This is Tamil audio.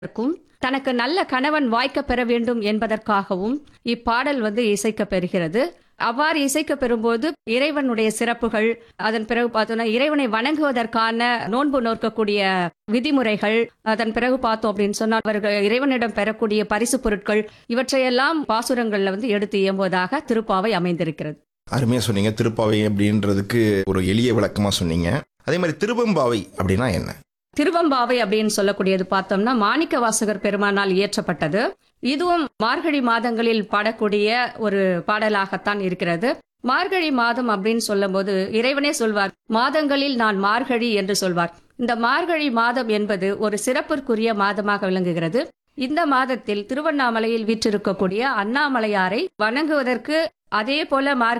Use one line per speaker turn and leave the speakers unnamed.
க்கும் தனக்கு நல்ல கணவன் வாய்க்க பெற வேண்டும் என்பதற்காகவும் இப்பாடல் வந்து இசைக்க பெறுகிறது அவ்வாறு இசைக்க பெறும்போது இறைவனுடைய சிறப்புகள் அதன் பிறகு பார்த்தோம்னா இறைவனை வணங்குவதற்கான நோன்பு நோக்கக்கூடிய விதிமுறைகள் அதன் பிறகு பார்த்தோம் அப்படின்னு சொன்னால் அவர்கள் இறைவனிடம் பெறக்கூடிய பரிசு பொருட்கள் இவற்றையெல்லாம் பாசுரங்கள்ல வந்து எடுத்து இயம்புவதாக திருப்பாவை அமைந்திருக்கிறது
அருமையாக சொன்னீங்க திருப்பாவை அப்படின்றதுக்கு ஒரு எளிய விளக்கமாக சொன்னீங்க அதே மாதிரி திருவம்பாவை அப்படின்னா என்ன
திருவம்பாவை அப்படின்னு சொல்லக்கூடியது பார்த்தோம்னா மாணிக்க வாசகர் பெருமானால் இயற்றப்பட்டது இதுவும் மார்கழி மாதங்களில் பாடக்கூடிய ஒரு பாடலாகத்தான் இருக்கிறது மார்கழி மாதம் அப்படின்னு சொல்லும்போது இறைவனே சொல்வார் மாதங்களில் நான் மார்கழி என்று சொல்வார் இந்த மார்கழி மாதம் என்பது ஒரு சிறப்பிற்குரிய மாதமாக விளங்குகிறது இந்த மாதத்தில் திருவண்ணாமலையில் வீற்றிருக்கக்கூடிய அண்ணாமலையாரை வணங்குவதற்கு அதே போல மார்கழி